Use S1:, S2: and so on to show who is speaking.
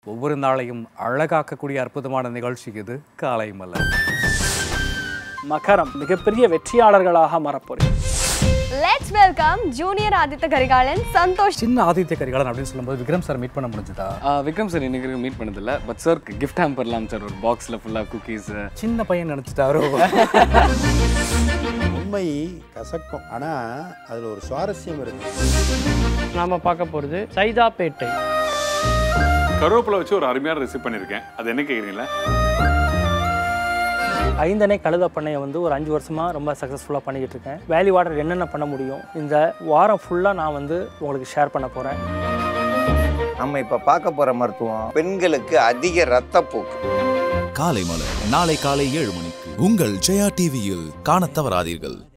S1: ஒவ்வொரு நாளையும் அழகாக்கக்கூடிய அற்புதமான நிகழ்ச்சி இது காலை மலர்
S2: மகரம் மிகப்பெரிய வெற்றியாளர்களாக மாறப்போறீங்க
S3: let's welcome junior Aditha Karikalan Santosh
S1: சின்ன ஆதித்ய கரிகாலன் அப்படின்னு சொல்லும்போது விக்ரம் சார் மீட் பண்ண முடிஞ்சதா
S4: ஆ, விக்ரம் சார் இன்னைக்கு மீட் பண்ணதில்ல பட் சார் கிஃப்ட் ஹேம்பர்லாம் சார் ஒரு பாக்ஸில் ஃபுல்லாக குக்கீஸ்
S1: சின்ன பையன் நினைச்சிட்டாரோ
S5: உண்மை கசக்கும் ஆனா அதுல ஒரு சுவாரஸ்யம் இருக்கு
S2: நாம பார்க்க போறது சைதாப்பேட்டை
S6: கருவேப்பிலை வச்சு ஒரு அருமையான ரெசிபி பண்ணியிருக்கேன் அது என்ன கேட்குறீங்களா
S2: ஐந்தனை கழுத பண்ணையை வந்து ஒரு அஞ்சு வருஷமா ரொம்ப சக்ஸஸ்ஃபுல்லாக பண்ணிக்கிட்டு இருக்கேன் வேல்யூ ஆர்டர் என்னென்ன பண்ண முடியும் இந்த வாரம் ஃபுல்லாக நான் வந்து உங்களுக்கு ஷேர் பண்ண போகிறேன்
S7: நம்ம இப்ப பார்க்க போற மருத்துவம் பெண்களுக்கு அதிக ரத்தப்போக்கு
S8: காலை மலர் நாளை காலை ஏழு மணிக்கு உங்கள் ஜெயா டிவியில் காணத் தவறாதீர்கள்